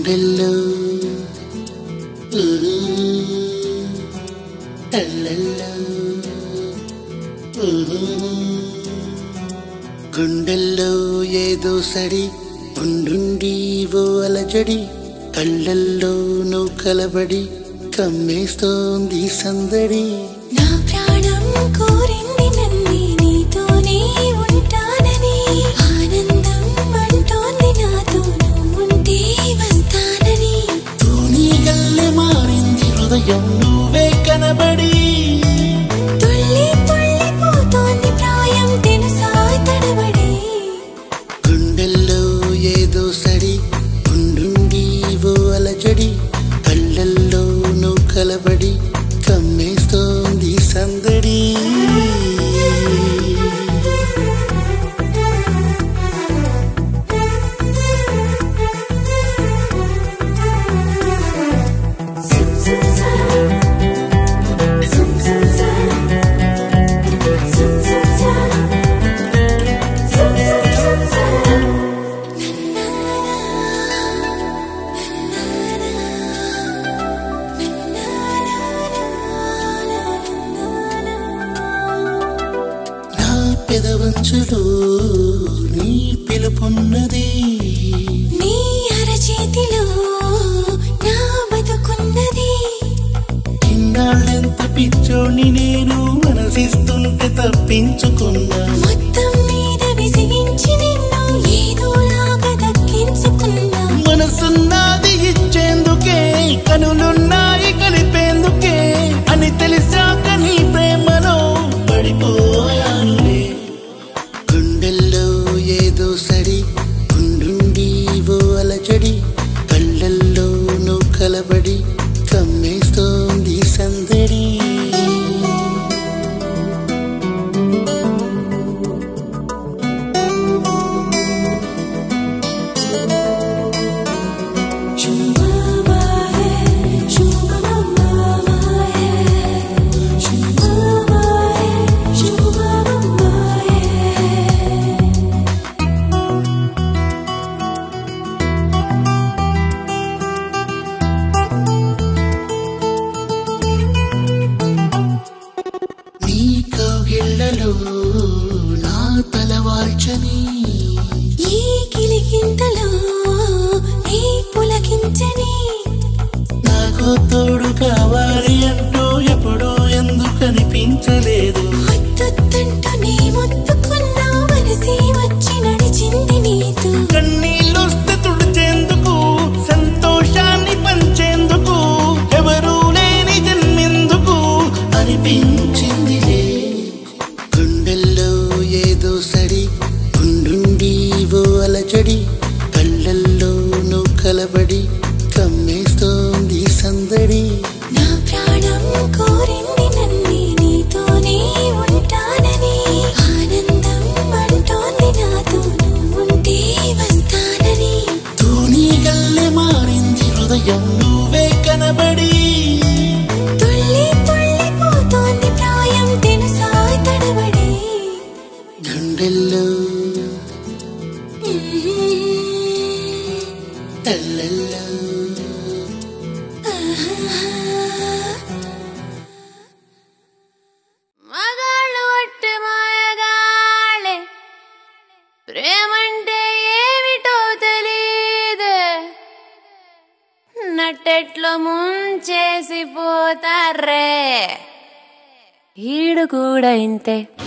గుండెల్లో ఊ, అల్లల్లో ఊ, గుండెల్లో ఏదో సడి ఉండుండి ఓ అలజడి కళ్ళల్లో నువ్వు కలబడి కమ్మేస్తోంది సందడి నా ప్రాణం కోరింది నన్ను నీతోనే ఉంటానని ఆనందం అంటోంది నాతో నువ్వుంటే వస్తానని తూనీ గల్లె మారింది హృదయం నువ్వే కనబడి తుళ్ళి తుళ్ళిపోతోంది ప్రాయం తెలుసా తడబడి గుండెల్లో ఏదో సడి ఉండుండి ఓ అలజడి కళ్ళల్లో నువ్వు కలబడి కమ్మేస్తోంది సందడి నా పెదవంచులో నీ పిలుపున్నది నీ అరచేతిలో నా బతుకున్నది ఇన్నాళ్ళెంత పిచ్చోని నేను మనసిస్తుంటే తప్పించుకున్నా మొత్తం మీద విసిగించి నిన్ను ఏదోలాగా దక్కించుకున్నా మనసున్నది ఇచ్చేందుకే కనులున్నాయి కలిపేందుకే అని తెలిసాక నీ ప్రేమలో పడిపోయానులే గుండెల్లో ఏదో సడి ఉండుండి ఓ అలజడి కళ్ళల్లో నువ్వు కలబడి కమ్మేస్తోంది సందడి నీ కౌగిళ్లలో నా తల వాల్చని ఈ కిలికింతలో నీ పులకించని నాకు తోడు కావాలి అంటూ ఎప్పుడూ ఎందుకు అనిపించలేదు ముద్దుతంటూ నీ ముద్దుకున్నా మనసే వచ్చి నడిచింది నీతో కన్నీళ్ళొస్తే తుడిచేందుకు సంతోషాన్ని పంచేందుకు ఎవరూ లేని జన్మెందుకు అనిపించిందిలే గుండెల్లో ఏదో సడి ఉండుండి ఓ అలజడి కళ్ళల్లో నువ్వు కలబడి కమ్మేస్తోంది సందడి నా ప్రాణం కోరింది నన్ను నీతోనే ఉంటానని ఆనందం అంటోంది నాతో నువ్వుంటే వస్తానని తూనీ గల్లె మారింది హృదయం నువ్వే కనబడి తుళ్ళి తుళ్ళిపోతోంది ప్రాయం తెలుసా తడబడి గుండెల్లో అల్లల్లో మగాళ్ళు ఒట్టి మాయగాళ్ళే ప్రేమంటే ఏమిటో తెలీదే నట్టెట్లో ముంచేసి పోతారే ఈడు కూడా ఇంతే